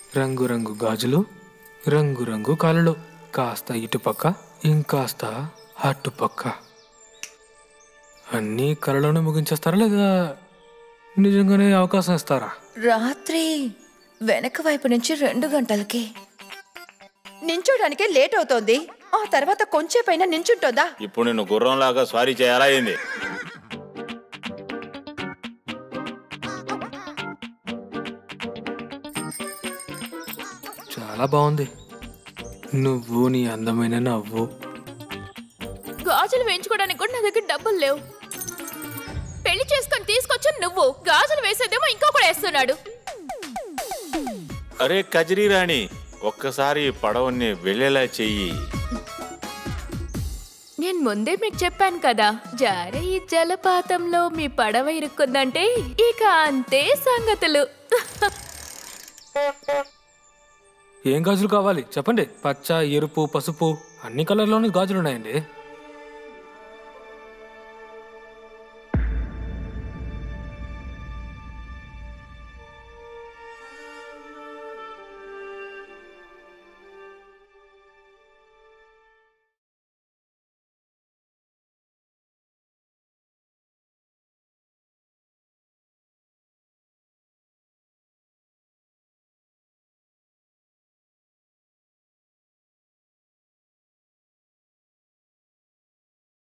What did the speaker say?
రంగు రంగు గాజులు రంగు రంగు కళలు కాస్త ఇటుపక్క ఇంకాస్త అటుపక్క అన్నీ కళలోనే ముగించేస్తారా లేదా నిజంగానే అవకాశం ఇస్తారా రాత్రి వెనక వైపు నుంచి రెండు గంటలకి నించోడానికే లేట్ అవుతోంది ఆ తర్వాత కొంచెంపైన నించుంటోందా ఇప్పుడు నిన్ను గుర్రంలాగా స్వారీ చేయాలా అయింది చాలా బాగుంది నువ్వు నీ అందమైన నవ్వు గాజులు వేయించుకోవడానికి కూడా నా దగ్గర డబ్బులు లేవు పెళ్లి చేసుకొని తీసుకొచ్చి నువ్వు గాజులు వేసేదేమో ఇంకొకడు వేస్తున్నాడు అరే కజరీ రాణి ఒక్కసారి ఈ పడవని వెళ్ళేలా చెయ్యి నేను ముందే మీకు చెప్పాను కదా జారే ఈ జలపాతంలో మీ పడవ ఇరుక్కుందంటే ఇక అంతే సంగతులు ఏం గాజులు కావాలి చెప్పండి పచ్చ ఎరుపు పసుపు అన్ని కలర్లోని గాజులు ఉన్నాయండి